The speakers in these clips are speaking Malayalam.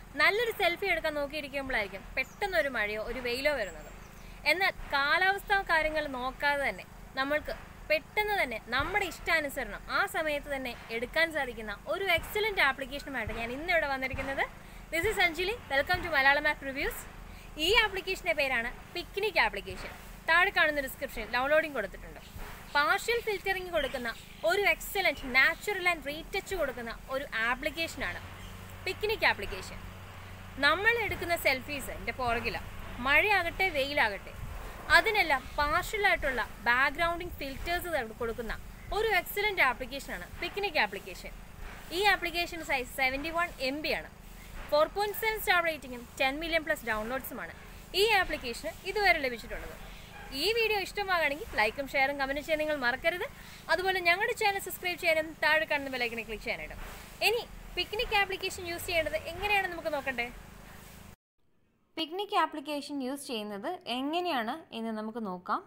നല്ലൊരു സെൽഫി എടുക്കാൻ നോക്കിയിരിക്കുമ്പോഴായിരിക്കും പെട്ടെന്നൊരു മഴയോ ഒരു വെയിലോ വരുന്നത് എന്നാൽ കാലാവസ്ഥാ കാര്യങ്ങൾ നോക്കാതെ തന്നെ നമ്മൾക്ക് പെട്ടെന്ന് തന്നെ നമ്മുടെ ഇഷ്ടാനുസരണം ആ സമയത്ത് തന്നെ എടുക്കാൻ സാധിക്കുന്ന ഒരു എക്സലന്റ് ആപ്ലിക്കേഷനുമായിട്ട് ഞാൻ ഇന്ന് ഇവിടെ വന്നിരിക്കുന്നത് this is Anjali welcome to Malayalam app reviews ഈ ആപ്ലിക്കേഷന്റെ പേരാണ് പിക്നിക് ആപ്ലിക്കേഷൻ താഴെ കാണുന്ന ഡിസ്ക്രിപ്ഷനിൽ ഡൗൺലോഡിംഗ് കൊടുത്തിട്ടുണ്ട് പാർഷ്യൽ ഫിൽറ്ററിംഗ് കൊടുക്കുന്ന ഒരു എക്സലന്റ് നാച്ചുറൽ ആൻഡ് റീടച്ച് കൊടുക്കുന്ന ഒരു ആപ്ലിക്കേഷനാണ് പിക്നിക് ആപ്ലിക്കേഷൻ നമ്മൾ എടുക്കുന്ന സെൽഫീസ് എൻ്റെ പുറകിലാണ് മഴയാകട്ടെ വെയിലാകട്ടെ അതിനെല്ലാം പാർഷ്യലായിട്ടുള്ള ബാക്ക്ഗ്രൗണ്ടിങ് ഫിൽറ്റേഴ്സ് കൊടുക്കുന്ന ഒരു എക്സലന്റ് ആപ്ലിക്കേഷനാണ് പിക്നിക് ആപ്ലിക്കേഷൻ ഈ application size seventy one M B ആണ് ഫോർ പോയിന്റ് സെവൻ സ്റ്റാർ റേറ്റിംഗും ടെൻ മില്യൺ പ്ലസ് ഡൗൺലോഡ്സുമാണ് ഈ ആപ്ലിക്കേഷന് ഇതുവരെ ലഭിച്ചിട്ടുള്ളത് ഈ വീഡിയോ ഇഷ്ടമാകുകയാണെങ്കിൽ ലൈക്കും ഷെയറും കമൻറ്റ് ചെയ്യാൻ നിങ്ങൾ മറക്കരുത് അതുപോലെ ഞങ്ങളുടെ ചാനൽ സബ്സ്ക്രൈബ് ചെയ്യാനും താഴെ കാണുന്ന ബെലൈക്കനെ ക്ലിക്ക് ചെയ്യാനായിട്ട് ഇനി പിക്നിക് ആപ്ലിക്കേഷൻ യൂസ് ചെയ്യേണ്ടത് എങ്ങനെയാണെന്ന് നമുക്ക് നോക്കണ്ടേ പിക്നിക് ആപ്ലിക്കേഷൻ യൂസ് ചെയ്യുന്നത് എങ്ങനെയാണ് എന്ന് നമുക്ക് നോക്കാം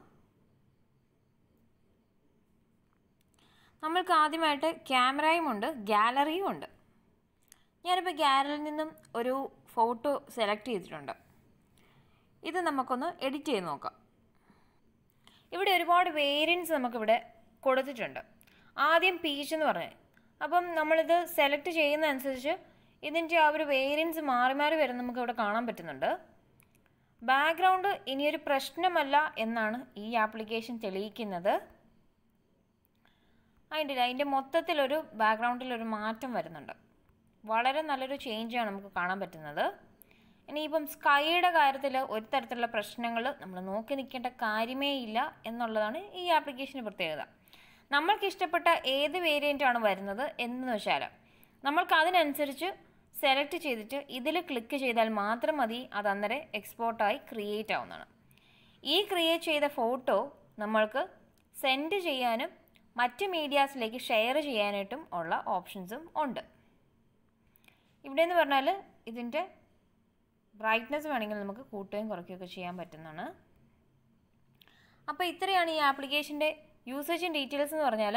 നമ്മൾക്ക് ആദ്യമായിട്ട് ക്യാമറയും ഉണ്ട് ഗാലറിയും ഉണ്ട് ഞാനിപ്പോൾ ഗാലറിയിൽ നിന്നും ഒരു ഫോട്ടോ സെലക്ട് ചെയ്തിട്ടുണ്ട് ഇത് നമുക്കൊന്ന് എഡിറ്റ് ചെയ്ത് നോക്കാം ഇവിടെ ഒരുപാട് വേരിയൻസ് നമുക്കിവിടെ കൊടുത്തിട്ടുണ്ട് ആദ്യം പീച്ച് എന്ന് പറഞ്ഞത് അപ്പം നമ്മളിത് സെലക്ട് ചെയ്യുന്ന അനുസരിച്ച് ഇതിൻ്റെ ആ ഒരു വേരിയൻസ് മാറി മാറി വരും നമുക്ക് ഇവിടെ കാണാൻ പറ്റുന്നുണ്ട് ബാക്ക്ഗ്രൗണ്ട് ഇനിയൊരു പ്രശ്നമല്ല എന്നാണ് ഈ ആപ്ലിക്കേഷൻ തെളിയിക്കുന്നത് അതിൻ്റെ അതിൻ്റെ മൊത്തത്തിലൊരു ബാക്ക്ഗ്രൗണ്ടിലൊരു മാറ്റം വരുന്നുണ്ട് വളരെ നല്ലൊരു ചേഞ്ചാണ് നമുക്ക് കാണാൻ പറ്റുന്നത് ഇനിയിപ്പം സ്കൈയുടെ കാര്യത്തിൽ ഒരു തരത്തിലുള്ള പ്രശ്നങ്ങൾ നമ്മൾ നോക്കി നിൽക്കേണ്ട കാര്യമേ ഇല്ല എന്നുള്ളതാണ് ഈ ആപ്ലിക്കേഷൻ്റെ പ്രത്യേകത നമ്മൾക്ക് ഇഷ്ടപ്പെട്ട ഏത് വേരിയൻ്റ് ആണ് വരുന്നത് എന്ന് വെച്ചാൽ നമ്മൾക്ക് അതിനനുസരിച്ച് സെലക്ട് ചെയ്തിട്ട് ഇതിൽ ക്ലിക്ക് ചെയ്താൽ മാത്രം മതി അത് അന്നേരം എക്സ്പോർട്ടായി ക്രിയേറ്റ് ആവുന്നതാണ് ഈ ക്രിയേറ്റ് ചെയ്ത ഫോട്ടോ നമ്മൾക്ക് സെൻഡ് ചെയ്യാനും മറ്റ് മീഡിയാസിലേക്ക് ഷെയർ ചെയ്യാനായിട്ടും ഉള്ള ഓപ്ഷൻസും ഉണ്ട് ഇവിടെ എന്ന് പറഞ്ഞാൽ ഇതിൻ്റെ ബ്രൈറ്റ്നസ് വേണമെങ്കിൽ നമുക്ക് കൂട്ടുകയും കുറയ്ക്കുകയൊക്കെ ചെയ്യാൻ പറ്റുന്നതാണ് അപ്പോൾ ഇത്രയാണ് ഈ ആപ്ലിക്കേഷൻ്റെ യൂസേജും ഡീറ്റെയിൽസ് എന്ന് പറഞ്ഞാൽ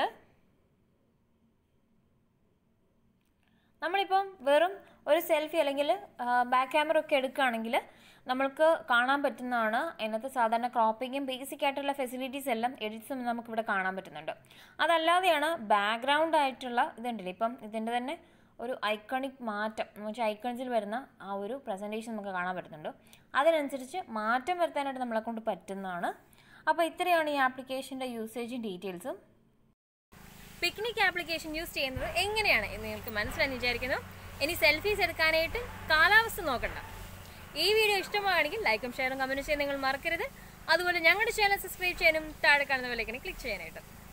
നമ്മളിപ്പം വെറും ഒരു സെൽഫി അല്ലെങ്കിൽ ബാക്ക് ക്യാമറ ഒക്കെ എടുക്കുകയാണെങ്കിൽ നമ്മൾക്ക് കാണാൻ പറ്റുന്നതാണ് അതിനകത്ത് സാധാരണ ക്രോപ്പിങ്ങും ബേസിക് ആയിട്ടുള്ള ഫെസിലിറ്റീസ് എല്ലാം എഡിറ്റ്സും നമുക്കിവിടെ കാണാൻ പറ്റുന്നുണ്ട് അതല്ലാതെയാണ് ബാക്ക്ഗ്രൗണ്ട് ആയിട്ടുള്ള ഇതുണ്ടല്ലോ ഇപ്പം ഇതിൻ്റെ തന്നെ ഒരു ഐക്കണിക് മാറ്റം എന്ന് വെച്ചാൽ ഐക്കൺസിൽ വരുന്ന ആ ഒരു പ്രസൻറ്റേഷൻ നമുക്ക് കാണാൻ പറ്റുന്നുണ്ട് അതിനനുസരിച്ച് മാറ്റം വരുത്താനായിട്ട് നമ്മളെ കൊണ്ട് പറ്റുന്നതാണ് അപ്പോൾ ഇത്രയാണ് ഈ ആപ്ലിക്കേഷൻ്റെ യൂസേജും ഡീറ്റെയിൽസും പിക്നിക് ആപ്ലിക്കേഷൻ യൂസ് ചെയ്യുന്നത് എങ്ങനെയാണ് എന്ന് നിങ്ങൾക്ക് മനസ്സിലായെന്ന് വിചാരിക്കുന്നു ഇനി സെൽഫീസ് എടുക്കാനായിട്ട് കാലാവസ്ഥ നോക്കണ്ട ഈ വീഡിയോ ഇഷ്ടമാണെങ്കിൽ ലൈക്കും ഷെയറും കമൻറ്റും ചെയ്യാൻ നിങ്ങൾ മറക്കരുത് അതുപോലെ ഞങ്ങളുടെ ചാനൽ സബ്സ്ക്രൈബ് ചെയ്യാനും താഴെ കാണുന്ന വിലക്കിനെ ക്ലിക്ക് ചെയ്യാനായിട്ട്